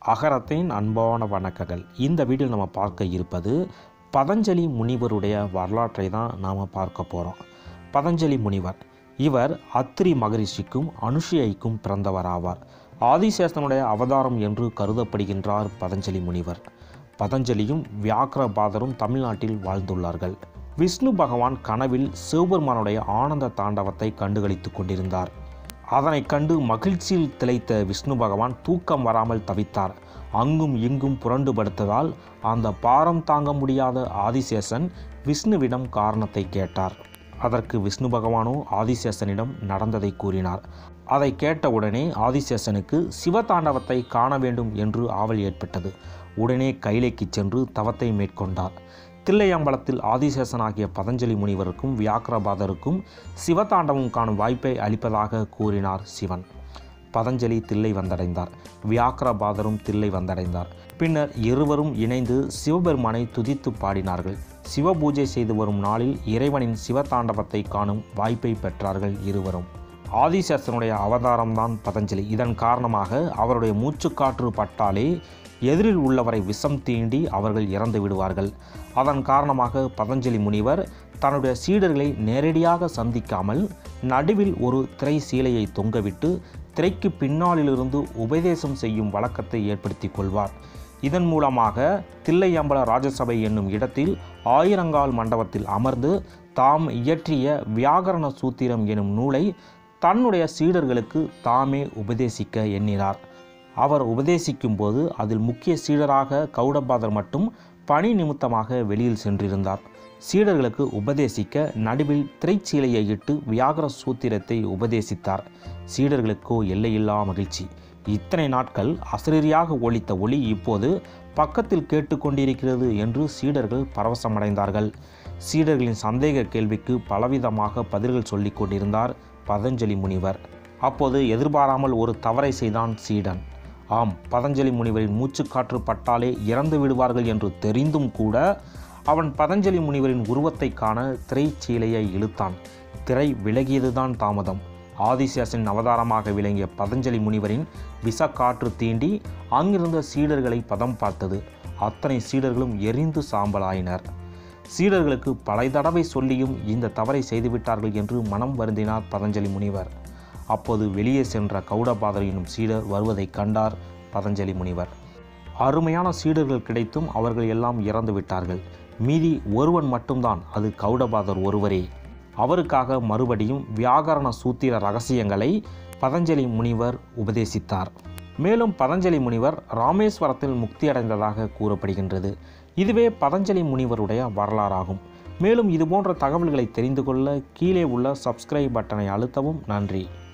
அகரத்தின் அன்பான வணக்கங்கள் இந்த வீடியோ நம்ம பார்க்க இருப்பது பதஞ்சலி முனிவருடைய வரலாற்றை தான் நாம் பார்க்க போகிறோம் பதஞ்சலி முனிவர் இவர் அத்திரி மகரிஷிக்கும் அனுஷியைக்கும் பிறந்தவர் ஆவார் ஆதிசேஷனுடைய அவதாரம் என்று கருதப்படுகின்றார் பதஞ்சலி முனிவர் பதஞ்சலியும் வியாக்கிரபாதரும் தமிழ்நாட்டில் வாழ்ந்துள்ளார்கள் விஷ்ணு பகவான் கனவில் சிவபெருமானுடைய ஆனந்த தாண்டவத்தை கண்டுகளித்துக் கொண்டிருந்தார் அதனைக் கண்டு மகிழ்ச்சியில் திளைத்த விஷ்ணு பகவான் தூக்கம் வராமல் தவித்தார் அங்கும் இங்கும் புரண்டு படுத்ததால் அந்த பாரம் தாங்க முடியாத ஆதிசேஷன் விஷ்ணுவிடம் காரணத்தை கேட்டார் அதற்கு விஷ்ணு பகவானோ ஆதிசேஷனிடம் நடந்ததை கூறினார் அதை கேட்டவுடனே ஆதிசேஷனுக்கு சிவதாண்டவத்தை காண வேண்டும் என்று ஆவல் ஏற்பட்டது உடனே கைலைக்கு சென்று தவத்தை மேற்கொண்டார் தில்லையம்பலத்தில் ஆதிசேஷனாகிய பதஞ்சலி முனிவருக்கும் வியாக்கிரபாதருக்கும் சிவதாண்டவம் காணும் வாய்ப்பை அளிப்பதாக கூறினார் சிவன் பதஞ்சலி தில்லை வந்தடைந்தார் வியாக்கிரபாதரும் தில்லை வந்தடைந்தார் பின்னர் இருவரும் இணைந்து சிவபெருமானை துதித்து பாடினார்கள் சிவபூஜை செய்து வரும் நாளில் இறைவனின் சிவதாண்டவத்தை காணும் வாய்ப்பை பெற்றார்கள் இருவரும் ஆதிசேஷனுடைய அவதாரம்தான் பதஞ்சலி இதன் காரணமாக அவருடைய மூச்சுக்காற்று பட்டாலே எதிரில் உள்ளவரை விஷம் தீண்டி அவர்கள் இறந்து விடுவார்கள் அதன் காரணமாக பதஞ்சலி முனிவர் தன்னுடைய சீடர்களை நேரடியாக சந்திக்காமல் நடுவில் ஒரு திரை சீலையை தொங்கவிட்டு திரைக்கு பின்னாலிலிருந்து உபதேசம் செய்யும் வழக்கத்தை ஏற்படுத்தி கொள்வார் இதன் மூலமாக தில்லையம்பல ராஜசபை என்னும் இடத்தில் ஆயிரங்கால் மண்டபத்தில் அமர்ந்து தாம் இயற்றிய வியாகரண சூத்திரம் எனும் நூலை தன்னுடைய சீடர்களுக்கு தாமே உபதேசிக்க எண்ணினார் அவர் உபதேசிக்கும் போது அதில் முக்கிய சீடராக கௌடபாதர் மட்டும் பணி நிமித்தமாக வெளியில் சென்றிருந்தார் சீடர்களுக்கு உபதேசிக்க நடுவில் திரைச்சீலையை இட்டு வியாகர சூத்திரத்தை உபதேசித்தார் சீடர்களுக்கோ எல்லையில்லா மகிழ்ச்சி இத்தனை நாட்கள் அசரீரியாக ஒலித்த ஒளி இப்போது பக்கத்தில் கேட்டுக்கொண்டிருக்கிறது என்று சீடர்கள் பரவசமடைந்தார்கள் சீடர்களின் சந்தேக கேள்விக்கு பலவிதமாக பதில்கள் சொல்லிக் கொண்டிருந்தார் பதஞ்சலி முனிவர் அப்போது எதிர்பாராமல் ஒரு தவறை செய்தான் சீடன் ஆம் பதஞ்சலி முனிவரின் மூச்சுக்காற்று பட்டாலே இறந்து விடுவார்கள் என்று தெரிந்தும் கூட அவன் பதஞ்சலி முனிவரின் உருவத்தை காண திரைச்சீலையை இழுத்தான் திரை விலகியதுதான் தாமதம் ஆதிசேஷன் அவதாரமாக விளங்கிய பதஞ்சலி முனிவரின் விஷக்காற்று தீண்டி அங்கிருந்த சீடர்களை பதம் பார்த்தது அத்தனை சீடர்களும் எரிந்து சாம்பலாயினர் சீடர்களுக்கு பல தடவை சொல்லியும் இந்த தவறை செய்துவிட்டார்கள் என்று மனம் வருந்தினார் பதஞ்சலி முனிவர் அப்போது வெளியே சென்ற கௌடபாதர் எனும் சீடர் வருவதைக் கண்டார் பதஞ்சலி முனிவர் அருமையான சீடர்கள் கிடைத்தும் அவர்கள் எல்லாம் இறந்து விட்டார்கள் மீதி ஒருவன் மட்டும்தான் அது கௌடபாதர் ஒருவரே அவருக்காக மறுபடியும் வியாகரண சூத்திர ரகசியங்களை பதஞ்சலி முனிவர் உபதேசித்தார் மேலும் பதஞ்சலி முனிவர் ராமேஸ்வரத்தில் முக்தியடைந்ததாக கூறப்படுகின்றது இதுவே பதஞ்சலி முனிவருடைய வரலாறாகும் மேலும் இதுபோன்ற தகவல்களை தெரிந்து கொள்ள கீழே உள்ள சப்ஸ்கிரைப் பட்டனை அழுத்தவும் நன்றி